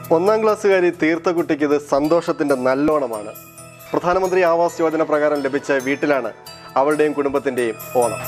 ഒന്നാം ക്ലാസ്സുകാരി തീർത്ഥക്കുട്ടിക്ക് ഇത് സന്തോഷത്തിന്റെ നല്ലോണമാണ് പ്രധാനമന്ത്രി ആവാസ് യോജന പ്രകാരം ലഭിച്ച വീട്ടിലാണ് അവളുടെയും കുടുംബത്തിന്റെയും ഓണം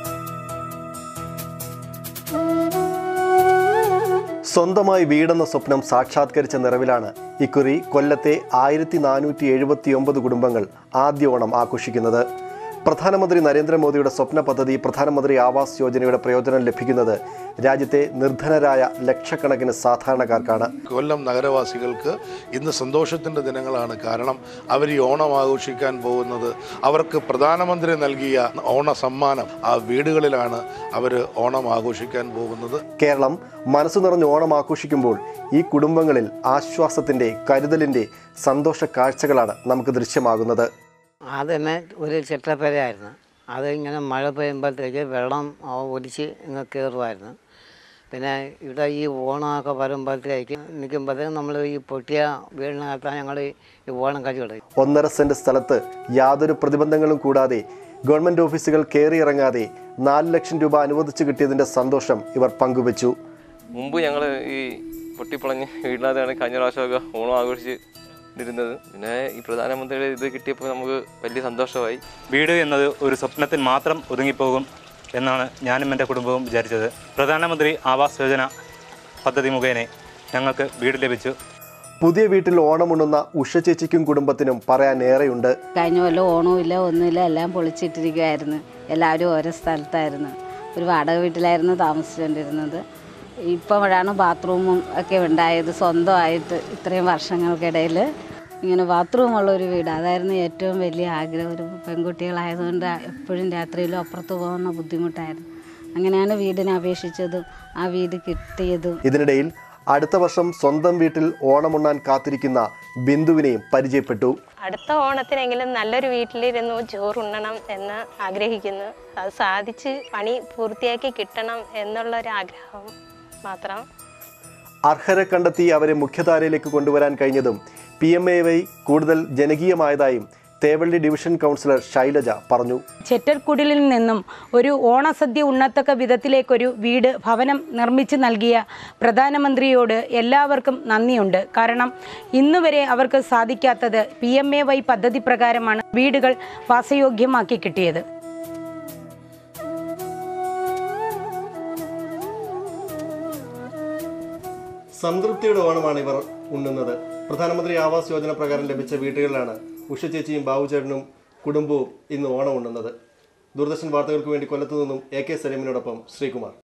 സ്വന്തമായി വീടെന്ന സ്വപ്നം സാക്ഷാത്കരിച്ച നിറവിലാണ് ഇക്കുറി കൊല്ലത്തെ ആയിരത്തി നാനൂറ്റി എഴുപത്തി ഒമ്പത് കുടുംബങ്ങൾ ആദ്യ ഓണം ആഘോഷിക്കുന്നത് പ്രധാനമന്ത്രി നരേന്ദ്രമോദിയുടെ സ്വപ്ന പദ്ധതി പ്രധാനമന്ത്രി ആവാസ് യോജനയുടെ പ്രയോജനം ലഭിക്കുന്നത് രാജ്യത്തെ നിർധനരായ ലക്ഷക്കണക്കിന് സാധാരണക്കാർക്കാണ് കൊല്ലം നഗരവാസികൾക്ക് ഇന്ന് സന്തോഷത്തിൻ്റെ ദിനങ്ങളാണ് കാരണം അവർ ഈ ഓണം ആഘോഷിക്കാൻ പോകുന്നത് അവർക്ക് പ്രധാനമന്ത്രി നൽകിയ ഓണ സമ്മാനം ആ വീടുകളിലാണ് അവർ ഓണം ആഘോഷിക്കാൻ പോകുന്നത് കേരളം മനസ്സു നിറഞ്ഞ് ഓണം ആഘോഷിക്കുമ്പോൾ ഈ കുടുംബങ്ങളിൽ ആശ്വാസത്തിന്റെ കരുതലിന്റെ സന്തോഷ കാഴ്ചകളാണ് നമുക്ക് ദൃശ്യമാകുന്നത് അത് തന്നെ ഒരു ചിട്ടപ്പരയായിരുന്നു അത് ഇങ്ങനെ മഴ പെയ്യുമ്പോഴത്തേക്ക് വെള്ളം ആ ഒലിച്ച് ഇങ്ങ് കയറുമായിരുന്നു പിന്നെ ഇവിടെ ഈ ഓണമൊക്കെ വരുമ്പോഴത്തേക്ക് നിൽക്കുമ്പോഴത്തേക്ക് നമ്മൾ ഈ പൊട്ടിയ വീടിനകത്താണ് ഞങ്ങൾ ഈ ഓണം കഴിച്ചു ഒന്നര സെന്റ് സ്ഥലത്ത് യാതൊരു പ്രതിബന്ധങ്ങളും കൂടാതെ ഗവൺമെന്റ് ഓഫീസുകൾ കയറിയിറങ്ങാതെ നാല് ലക്ഷം രൂപ അനുവദിച്ചു കിട്ടിയതിന്റെ സന്തോഷം ഇവർ പങ്കുവച്ചു മുമ്പ് ഞങ്ങൾ ഈ പൊട്ടിപ്പൊളഞ്ഞ് വീടിനകത്താണ് കഴിഞ്ഞ പ്രാവശ്യമൊക്കെ ഓണം ആഘോഷിച്ച് ഇരുന്നത് പിന്നെ ഈ പ്രധാനമന്ത്രിയുടെ ഇത് കിട്ടിയപ്പോൾ നമുക്ക് വലിയ സന്തോഷമായി വീട് എന്നത് ഒരു സ്വപ്നത്തിൽ മാത്രം ഒതുങ്ങിപ്പോകും എന്നാണ് ഞാനും എൻ്റെ കുടുംബവും വിചാരിച്ചത് പ്രധാനമന്ത്രി ആവാസ് യോജന പദ്ധതി മുഖേന ഞങ്ങൾക്ക് വീട് ലഭിച്ചു പുതിയ വീട്ടിൽ ഓണമുണ്ണുന്ന ഉഷ ചേച്ചിക്കും കുടുംബത്തിനും പറയാൻ ഏറെയുണ്ട് കഴിഞ്ഞ കൊല്ലം ഓണമില്ല ഒന്നുമില്ല എല്ലാം പൊളിച്ചിട്ടിരിക്കുമായിരുന്നു എല്ലാവരും ഓരോ സ്ഥലത്തായിരുന്നു ഒരു വാടക വീട്ടിലായിരുന്നു താമസിച്ചുകൊണ്ടിരുന്നത് ഇപ്പോഴാണ് ബാത്റൂമും ഒക്കെ ഉണ്ടായത് സ്വന്തമായിട്ട് ഇത്രയും വർഷങ്ങൾക്കിടയിൽ ഇങ്ങനെ ബാത്റൂമുള്ള ഒരു വീട് അതായിരുന്നു ഏറ്റവും വലിയ ആഗ്രഹം ഒരു പെൺകുട്ടികളായതുകൊണ്ട് എപ്പോഴും രാത്രിയിലും അപ്പുറത്ത് പോകുന്ന ബുദ്ധിമുട്ടായിരുന്നു അങ്ങനെയാണ് വീടിനെ അപേക്ഷിച്ചതും ആ വീട് കിട്ടിയതും ഇതിനിടയിൽ അടുത്ത വർഷം സ്വന്തം വീട്ടിൽ ഓണമുണ്ണാൻ കാത്തിരിക്കുന്ന ബിന്ദുവിനെയും പരിചയപ്പെട്ടു അടുത്ത ഓണത്തിനെങ്കിലും നല്ലൊരു വീട്ടിലിരുന്നു ചോറുണ്ണണം എന്ന് ആഗ്രഹിക്കുന്നു അത് സാധിച്ച് പണി പൂർത്തിയാക്കി കിട്ടണം എന്നുള്ളൊരാഗ്രഹം മാത്രം അർഹരെ കണ്ടെത്തി അവരെ മുഖ്യധാരയിലേക്ക് കൊണ്ടുവരാൻ കഴിഞ്ഞതും പി എം എ വൈ കൂടുതൽ ജനകീയമായതായും തേവള്ളി ഡിവിഷൻ കൗൺസിലർ ശൈലജ പറഞ്ഞു ചെറ്റർക്കുടിലിൽ നിന്നും ഒരു ഓണസദ്യ ഉണ്ണത്തക്ക വിധത്തിലേക്കൊരു വീട് ഭവനം നിർമ്മിച്ച് നൽകിയ പ്രധാനമന്ത്രിയോട് എല്ലാവർക്കും നന്ദിയുണ്ട് കാരണം ഇന്നുവരെ അവർക്ക് സാധിക്കാത്തത് പി എം എ വൈ പദ്ധതി പ്രകാരമാണ് വീടുകൾ വാസയോഗ്യമാക്കി കിട്ടിയത് സംതൃപ്തിയുടെ ഓണമാണ് ഇവർ ഉണ്ണുന്നത് പ്രധാനമന്ത്രി ആവാസ് യോജന പ്രകാരം ലഭിച്ച വീടുകളിലാണ് ഉഷ ചേച്ചിയും ബാബുചേട്ടനും കുടുംബവും ഇന്ന് ഓണം ഉണ്ണുന്നത് ദൂരദർശൻ വാർത്തകൾക്ക് വേണ്ടി കൊല്ലത്തു നിന്നും എ കെ സലീമിനോടൊപ്പം ശ്രീകുമാർ